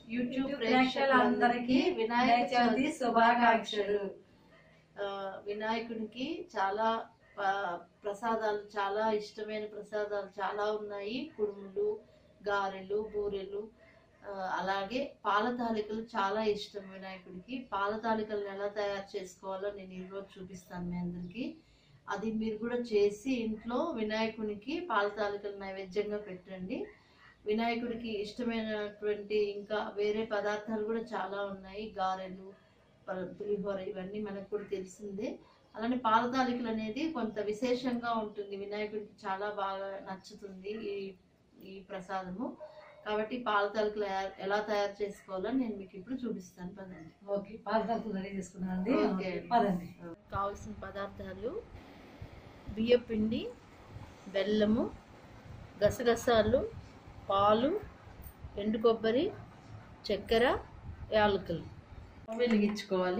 YouTube ప్రేక్షకులందరికీ వినాయక చవితి శుభాకాంక్షలు ఆ, వినాయకుడికి చాలా ప- ప్రసాదాలు చాలా ఇష్టమైన ప్రసాదాలు చాలా ఉన్నాయి కుడుములు గారెలు బూరెలు ఆ, అలాగే పాల తాలికలు చాలా ఇష్టం వినాయకుడికి పాల తాలికలను ఎలా తయారు చేసుకోవాలో నేను ఈరోజు చూపిస్తాను మీ అందరికీ అది మీరు కూడా చేసి ఇంట్లో వినాయకునికి పాల తాలికలు నైవేద్యంగా పెట్టండి వినాయకుడికి ఇష్టమైనటువంటి ఇంకా వేరే పదార్థాలు కూడా చాలా ఉన్నాయి గారెలు ప- పులిహోర ఇవన్నీ మనకు కూడా తెలిసిందే అలానే పాల తాలికలు అనేది కొంత విశేషంగా ఉంటుంది వినాయకుడికి చాలా బాగా నచ్చుతుంది ఈ ఈ ప్రసాదము కాబట్టి పాల తాలికలు ఎలా- ఎలా తయారు చేసుకోవాలో నేను మీకు ఇప్పుడు చూపిస్తాను పదండి ఓకే పాలతాకు రెడీ చేసుకున్నానండి ఓకే. పదండి కావలసిన పదార్థాలు బియ్య పిండి బెల్లము గసగసాలు పాలు ఎండు కొబ్బరి చక్కెర యాలకులు వెలిగించుకోవాలి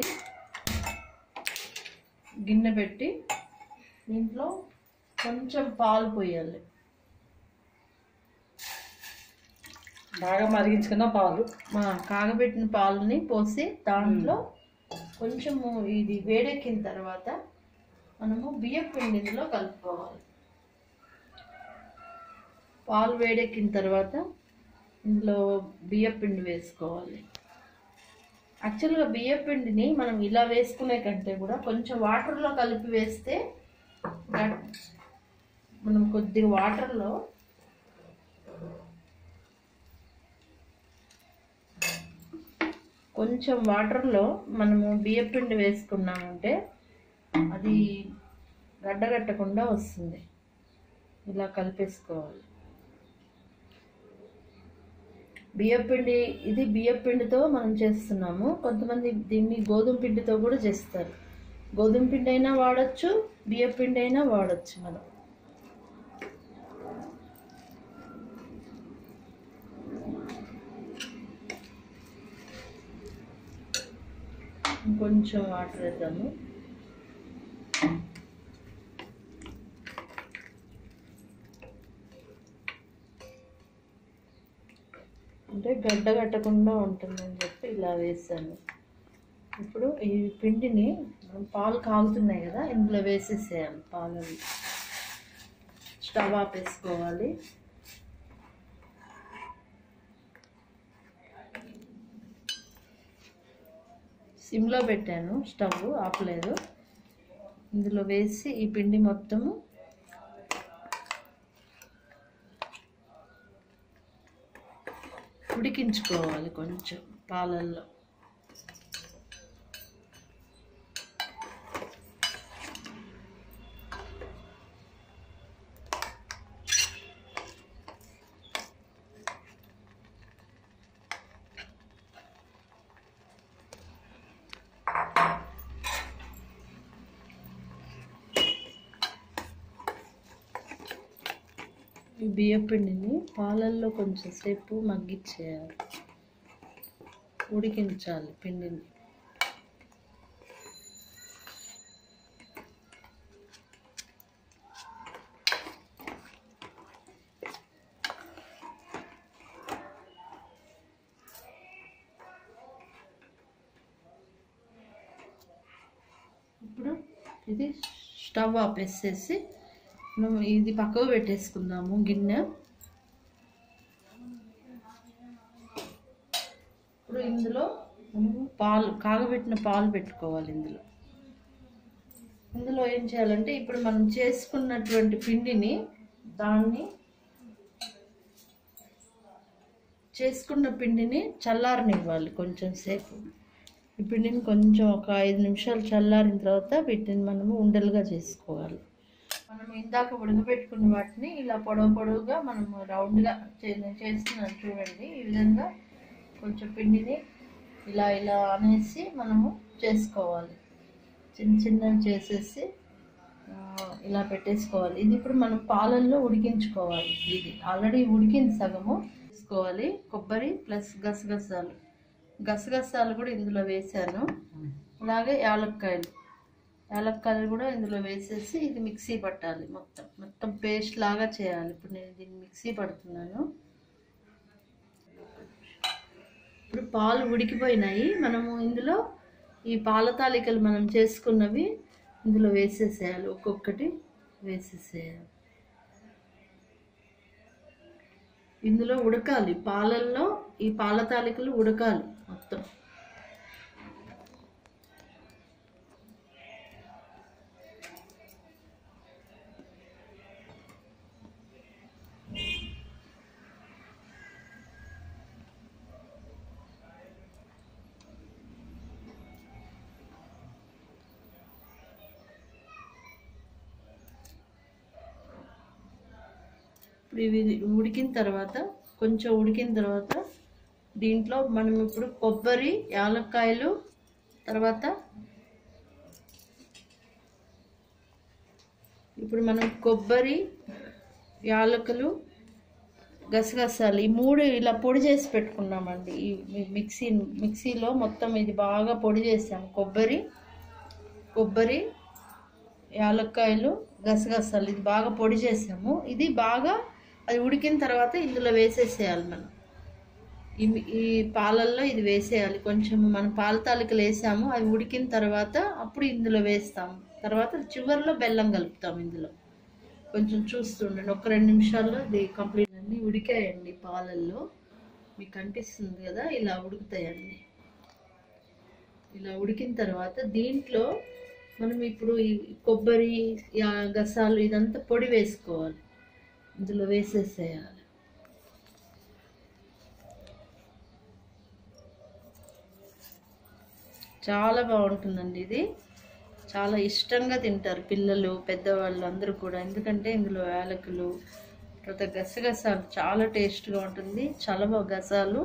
గిన్నె పెట్టి దీంట్లో కొంచెం పాలు పోయాలి బాగా మరిగించుకున్న పాలు మా కాగబెట్టిన పాలని పోసి దాంట్లో కొంచెము ఇది వేడెక్కిన తర్వాత మనము బియ్యం పిండి ఇందులో కలుపుకోవాలి పాలు వేడెక్కిన తర్వాత ఇందులో బియ్యం పిండి వేసుకోవాలి యాక్చువల్గా బియ్యం పిండిని మనం ఇలా వేసుకునే కంటే కూడా కొంచెం వాటర్లో కలిపి వేస్తే గట్- మనం కొద్దిగా వాటర్లో కొంచెం వాటర్లో మనము బియ్యం పిండి వేసుకున్నామంటే అది గడ్డగట్టకుండా వస్తుంది ఇలా కలిపేసుకోవాలి బియ్యం పిండి ఇది బియ్యం పిండితో మనం చేస్తున్నాము కొంతమంది దీన్ని గోధుమ పిండితో కూడా చేస్తారు గోధుమ పిండి అయినా వాడచ్చు బియ్యం పిండి అయినా వాడచ్చు మనం ఇంకొంచెం వాటర్ వేద్దాము అంటే గడ్డ కట్టకుండా ఉంటుందని చెప్పి ఇలా వేసాను ఇప్పుడు ఈ పిండిని మనం పాలు కాగుతున్నాయి కదా ఇందులో వేసేసేయాలి పాలని స్టవ్ ఆపేసుకోవాలి సిమ్లో పెట్టాను స్టవ్ ఆపలేదు ఇందులో వేసి ఈ పిండి మొత్తము ఉడికించుకోవాలి కొంచెం పాలల్లో ఈ బియ్య పిండిని పాలల్లో కొంచెం సేపు మగ్గిచ్చేయాలి ఉడికించాలి పిండిని ఇప్పుడు ఇది స్టవ్ ఆపేసేసి మనం ఇది పక్కకు పెట్టేసుకుందాము గిన్నె ఇప్పుడు ఇందులో మనము పాలు కాగబెట్టిన పాలు పెట్టుకోవాలి ఇందులో ఇందులో ఏం చేయాలంటే ఇప్పుడు మనం చేసుకున్నటువంటి పిండిని దాన్ని చేసుకున్న పిండిని చల్లారనివ్వాలి కొంచెం సేపు ఈ పిండిని కొంచెం ఒక ఐదు నిమిషాలు చల్లారిన తర్వాత వీటిని మనము ఉండలుగా చేసుకోవాలి మనం ఇందాక ఉడకబెట్టుకున్న వాటిని ఇలా పొడవు పొడవుగా మనము రౌండ్గా చేస్తున్నాం చూడండి ఈ విధంగా కొంచెం పిండిని ఇలా ఇలా అనేసి మనము చేసుకోవాలి చిన్న చిన్నవి చేసేసి ఆ, ఇలా పెట్టేసుకోవాలి ఇది ఇప్పుడు మనం పాలల్లో ఉడికించుకోవాలి ఇది ఆల్రెడీ ఉడికింది సగము తీసుకోవాలి కొబ్బరి ప్లస్ గసగసాలు గసగసాలు కూడా ఇందులో వేసాను అలాగే యాలక్కాయలు యాలక్కాయలు కూడా ఇందులో వేసేసి ఇది మిక్సీ పట్టాలి మొత్తం మొత్తం పేస్ట్ లాగా చేయాలి ఇప్పుడు నేను దీన్ని మిక్సీ పడుతున్నాను ఇప్పుడు పాలు ఉడికిపోయినాయి మనము ఇందులో ఈ పాల తాలికలు మనం చేసుకున్నవి ఇందులో వేసేసేయాలి ఒక్కొక్కటి వేసేసేయాలి ఇందులో ఉడకాలి పాలల్లో ఈ పాల తాలికలు ఉడకాలి మొత్తం ఇప్పుడు ఇవి ఉడికిన తర్వాత కొంచెం ఉడికిన తర్వాత దీంట్లో మనం ఇప్పుడు కొబ్బరి యాలక్కాయలు తర్వాత ఇప్పుడు మనం కొబ్బరి యాలకులు గసగసాలు ఈ మూడు ఇలా పొడి చేసి పెట్టుకున్నామండి ఈ మి- మిక్సీ మిక్సీలో మొత్తం ఇది బాగా పొడి చేసాం కొబ్బరి కొబ్బరి యాలక్కాయలు గసగసాలు ఇది బాగా పొడి చేసాము ఇది బాగా అది ఉడికిన తర్వాత ఇందులో వేసేసేయాలి మనం ఈ ఈ పాలల్లో ఇది వేసేయాలి కొంచెం మనం పాల తాలికలు వేసాము అవి ఉడికిన తర్వాత అప్పుడు ఇందులో వేస్తాము తర్వాత చివరిలో బెల్లం కలుపుతాం ఇందులో కొంచెం చూస్తుండండి ఒక రెండు నిమిషాల్లో ఇది కంప్లీట్ అన్నీ ఉడికాయండి పాలల్లో మీకు కనిపిస్తుంది కదా ఇలా ఉడుకుతాయండి ఇలా ఉడికిన తర్వాత దీంట్లో మనం ఇప్పుడు ఈ కొబ్బరి యా- గసాలు ఇదంతా పొడి వేసుకోవాలి ఇందులో వేసేసేయాలి చాలా బాగుంటుందండి ఇది చాలా ఇష్టంగా తింటారు పిల్లలు పెద్దవాళ్ళు అందరూ కూడా ఎందుకంటే ఇందులో యాలకులు తర్వాత గసగసాలు చాలా టేస్ట్గా ఉంటుంది చలవ గసాలు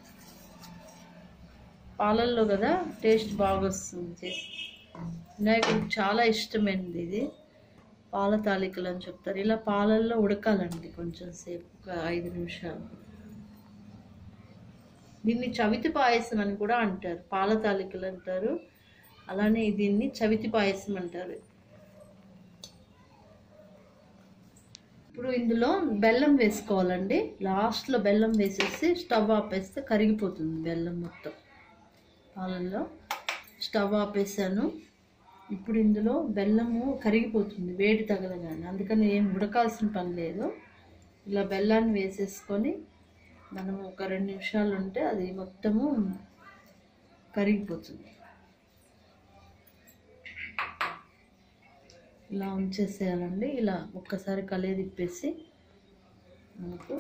పాలల్లో కదా టేస్ట్ బాగా వస్తుంది చేసి వినాయకుడికి చాలా ఇష్టమైనది ఇది పాల తాలికలు అని చెప్తారు ఇలా పాలల్లో ఉడకాలండి కొంచెం సేపు ఒక ఐదు నిమిషాలు దీన్ని చవితి పాయసం అని కూడా అంటారు పాల తాలికలు అంటారు అలానే దీన్ని చవితి పాయసం అంటారు ఇప్పుడు ఇందులో బెల్లం వేసుకోవాలండి లాస్ట్లో బెల్లం వేసేసి స్టవ్ ఆపేస్తే కరిగిపోతుంది బెల్లం మొత్తం పాలల్లో స్టవ్ ఆపేసాను ఇప్పుడు ఇందులో బెల్లము కరిగిపోతుంది వేడి తగలగానే అందుకని ఏం ఉడకాల్సిన పని లేదు ఇలా బెల్లాన్ని వేసేసుకొని మనం ఒక రెండు నిమిషాలు ఉంటే అది మొత్తము కరిగిపోతుంది ఇలా ఉంచేసేయాలండి ఇలా ఒక్కసారి కలియ తిప్పేసి మనకు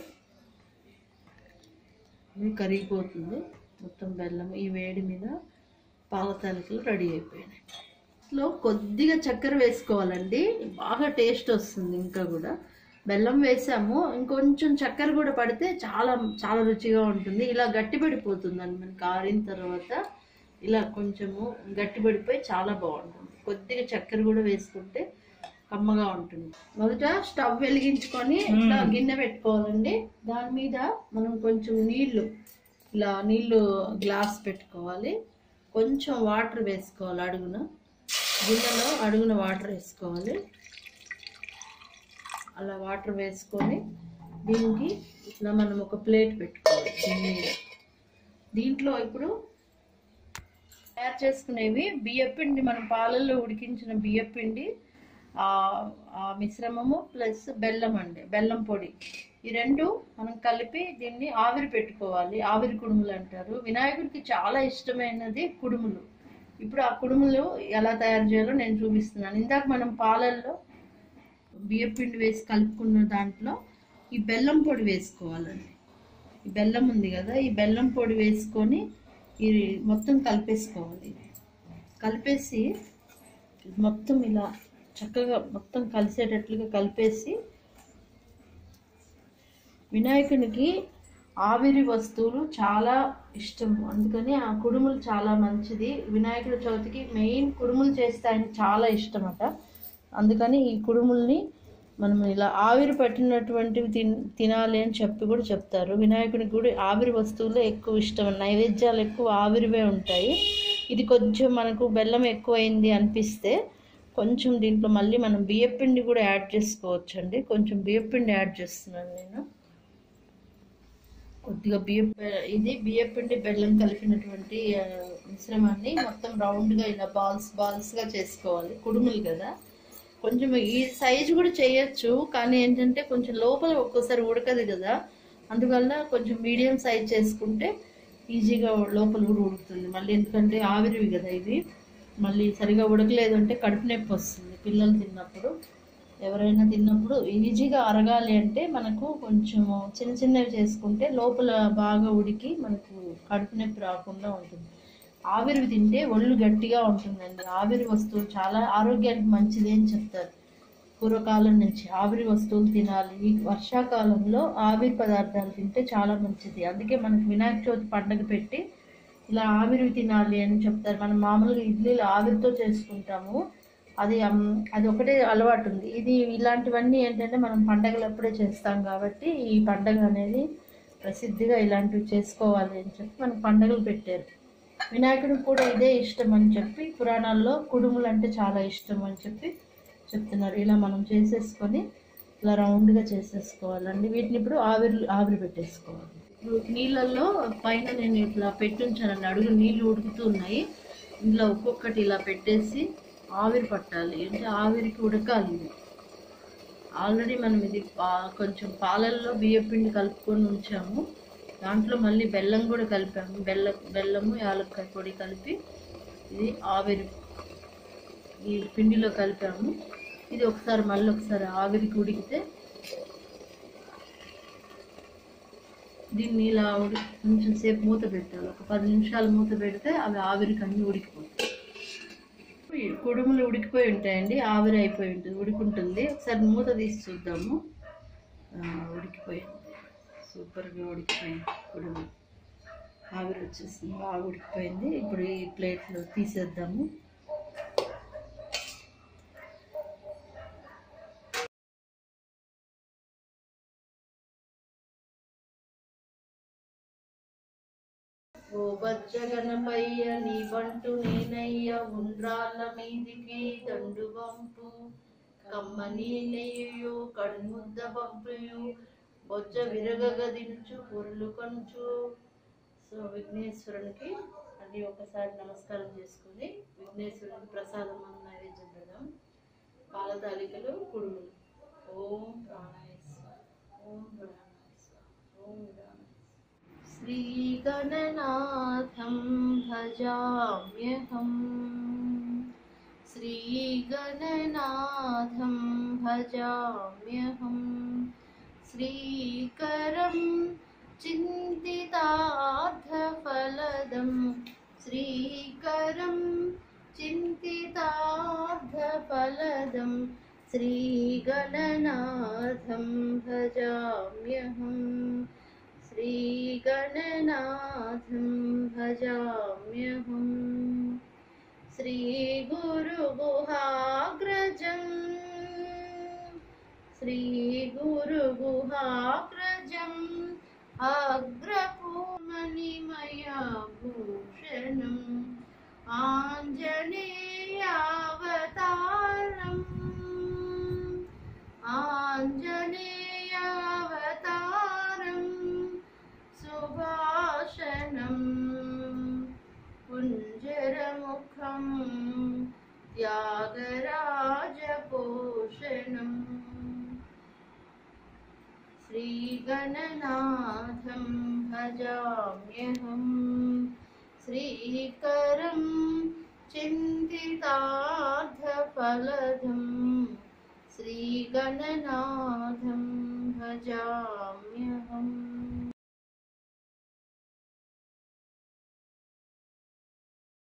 ఇది కరిగిపోతుంది మొత్తం బెల్లం ఈ వేడి మీద పాల తాలికలు రెడీ అయిపోయినాయి లో కొద్దిగా చక్కెర వేసుకోవాలండి బాగా టేస్ట్ వస్తుంది ఇంకా కూడా బెల్లం వేసాము ఇంకొంచెం చక్కెర కూడా పడితే చాలా చాలా రుచిగా ఉంటుంది ఇలా గట్టిపడిపోతుందండి మనకి ఆరిన తర్వాత ఇలా కొంచెము గట్టిపడిపోయి చాలా బాగుంటుంది కొద్దిగా చక్కెర కూడా వేసుకుంటే కమ్మగా ఉంటుంది మొదట స్టవ్ వెలిగించుకొని ఇట్లా గిన్నె పెట్టుకోవాలండి దాని మీద మనం కొంచెం నీళ్లు ఇలా నీళ్లు గ్లాస్ పెట్టుకోవాలి కొంచెం వాటర్ వేసుకోవాలి అడుగున గిన్నెలో అడుగున వాటర్ వేసుకోవాలి అలా వాటర్ వేసుకొని దీనికి ఇట్లా మనం ఒక ప్లేట్ పెట్టుకోవాలి దీని మీద దీంట్లో ఇప్పుడు తయారు చేసుకునేవి బియ్యపిండి మనం పాలల్లో ఉడికించిన బియ్యపిండి ఆ ఆ మిశ్రమము ప్లస్ బెల్లం అండి బెల్లం పొడి ఈ రెండు మనం కలిపి దీన్ని ఆవిరి పెట్టుకోవాలి ఆవిరి కుడుములు అంటారు వినాయకుడికి చాలా ఇష్టమైనది కుడుములు ఇప్పుడు ఆ కుడుములు ఎలా తయారు చేయాలో నేను చూపిస్తున్నాను ఇందాక మనం పాలల్లో బియ్యపిండి వేసి కలుపుకున్న దాంట్లో ఈ బెల్లం పొడి వేసుకోవాలండి ఈ బెల్లం ఉంది కదా ఈ బెల్లం పొడి వేసుకొని ఈ మొత్తం కలిపేసుకోవాలి కలిపేసి మొత్తం ఇలా చక్కగా మొత్తం కలిసేటట్లుగా కలిపేసి వినాయకునికి ఆవిరి వస్తువులు చాలా ఇష్టం అందుకని ఆ కుడుములు చాలా మంచిది వినాయకుడి చవితికి మెయిన్ కుడుములు చేస్తే ఆయన చాలా ఇష్టం అట అందుకని ఈ కుడుముల్ని మనం ఇలా ఆవిరి పట్టినటువంటివి తిన్ తినాలి అని చెప్పి కూడా చెప్తారు వినాయకుడికి కూడా ఆవిరి వస్తువులు ఎక్కువ ఇష్టం నైవేద్యాలు ఎక్కువ ఆవిరివే ఉంటాయి ఇది కొంచెం మనకు బెల్లం ఎక్కువైంది అనిపిస్తే కొంచెం దీంట్లో మళ్ళీ మనం బియ్యపిండి కూడా యాడ్ చేసుకోవచ్చు అండి కొంచెం బియ్యపిండి యాడ్ చేస్తున్నాను నేను కొద్దిగా బియ్యం ఇది బియ్యం పిండి బెల్లం కలిపినటువంటి ఆ, మిశ్రమాన్ని మొత్తం రౌండ్గా ఇలా బాల్స్ బాల్స్గా చేసుకోవాలి కుడుములు కదా కొంచెం ఈ సైజు కూడా చేయొచ్చు కానీ ఏంటంటే కొంచెం లోపల ఒక్కోసారి ఉడకదు కదా అందువల్ల కొంచెం మీడియం సైజ్ చేసుకుంటే ఈజీగా లోపల కూడా ఉడుకుతుంది మళ్ళీ ఎందుకంటే ఆవిరివి కదా ఇవి మళ్ళీ సరిగా ఉడకలేదు అంటే కడుపు నొప్పి వస్తుంది పిల్లలు తిన్నప్పుడు ఎవరైనా తిన్నప్పుడు ఈజీగా అరగాలి అంటే మనకు కొంచెం చిన్న చిన్నవి చేసుకుంటే లోపల బాగా ఉడికి మనకు కడుపు నొప్పి రాకుండా ఉంటుంది ఆవిరివి తింటే ఒళ్ళు గట్టిగా ఉంటుందండి ఆవిరి వస్తువులు చాలా ఆరోగ్యానికి మంచిది అని చెప్తారు పూర్వకాలం నుంచి ఆవిరి వస్తువులు తినాలి ఈ వర్షాకాలంలో ఆవిరి పదార్థాలు తింటే చాలా మంచిది అందుకే మనకి వినాయక చవితి పండగ పెట్టి ఇలా ఆవిరి తినాలి అని చెప్తారు మనం మామూలుగా ఇడ్లీలు ఆవిరితో చేసుకుంటాము అది అమ్- అది ఒకటే అలవాటు ఉంది ఇది ఇలాంటివన్నీ ఏంటంటే మనం పండగలప్పుడే చేస్తాం కాబట్టి ఈ పండగ అనేది ప్రసిద్ధిగా ఇలాంటివి చేసుకోవాలి అని చెప్పి మనకు పండగలు పెట్టారు వినాయకుడికి కూడా ఇదే ఇష్టం అని చెప్పి పురాణాల్లో కుడుములు అంటే చాలా ఇష్టం అని చెప్పి చెప్తున్నారు ఇలా మనం చేసేసుకొని ఇలా రౌండ్గా చేసేసుకోవాలండి వీటిని ఇప్పుడు ఆవిరి ఆవిరి పెట్టేసుకోవాలి ఇప్పుడు నీళ్ళల్లో పైన నేను ఇట్లా పెట్టుంచానండి అడుగు నీళ్ళు ఉడుకుతూ ఉన్నాయి ఇందులో ఒక్కొక్కటి ఇలా పెట్టేసి ఆవిరి పట్టాలి అంటే ఆవిరికి ఉడకాలి ఇది ఆల్రెడీ మనం ఇది పా కొంచెం పాలల్లో బియ్యం పిండి కలుపుకొని ఉంచాము దాంట్లో మళ్ళీ బెల్లం కూడా కలిపాము బెల్లం బెల్లము యాలక్కాయ పొడి కలిపి ఇది ఆవిరి ఈ పిండిలో కలిపాము ఇది ఒకసారి మళ్ళీ ఒకసారి ఆవిరికి ఉడికితే దీన్ని ఇలా ఉడి కొంచెం సేపు మూత పెట్టాలి ఒక పది నిమిషాలు మూత పెడితే అవి ఆవిరికి అన్నీ ఉడికిపోతాయి ఈ కుడుములు ఉడికిపోయి ఉంటాయండి ఆవిరి అయిపోయి ఉంటుంది ఉడికింటుంది ఒకసారి మూత తీసి చూద్దాము ఆ, ఉడికిపోయింది సూపర్గా ఉడికిపోయింది కుడుములు ఆవిరి వచ్చేసింది బాగా ఉడికిపోయింది ఇప్పుడు ఈ ప్లేట్లో తీసేద్దాము ఓ బజ్జగనపయ్య నీ బంటు నేనయ్య ఉండ్రాళ్ళ మీదికి దండు వంపు కమ్మని నెయ్యు కడుముద్ద పంపుయు బొజ్జ విరగగ దించు పొరులు కొంచు సో విఘ్నేశ్వరునికి అన్ని ఒకసారి నమస్కారం చేసుకుని విఘ్నేశ్వరునికి ప్రసాదం అన్న నైవేద్యం పెడదాం పాల తాలికలు కుడుములు ఓం ప్రాణాయ స్వాహ ఓం ప్రాణాయ స్వాహ ఓం ప్రాణాయ స్వాహ श्रीगणनाथं भजाम्यहम् श्रीगणनाथं भजाम्यहं श्रीकरं चिन्तितार्थफलदं श्रीकरं चिन्तितार्थफलदं श्रीगणनाथं भजाम्यहम् श्रीगणनाथं भजाम्यहम् श्रीगुरुगुहाग्रजम् श्रीगुरुगुहाग्रजम् अग्रपूर्मणिमयभूषणम् आञ्जनेयावतारम् आञ्जनेयावतारम् सुभाषणं कुञ्जरमुखं त्यागराजपोषणम् श्रीगणनाथं भजाम्यहम् श्रीकरं चिन्तितार्थफलदम् श्रीगणनाथं भजाम्यहम्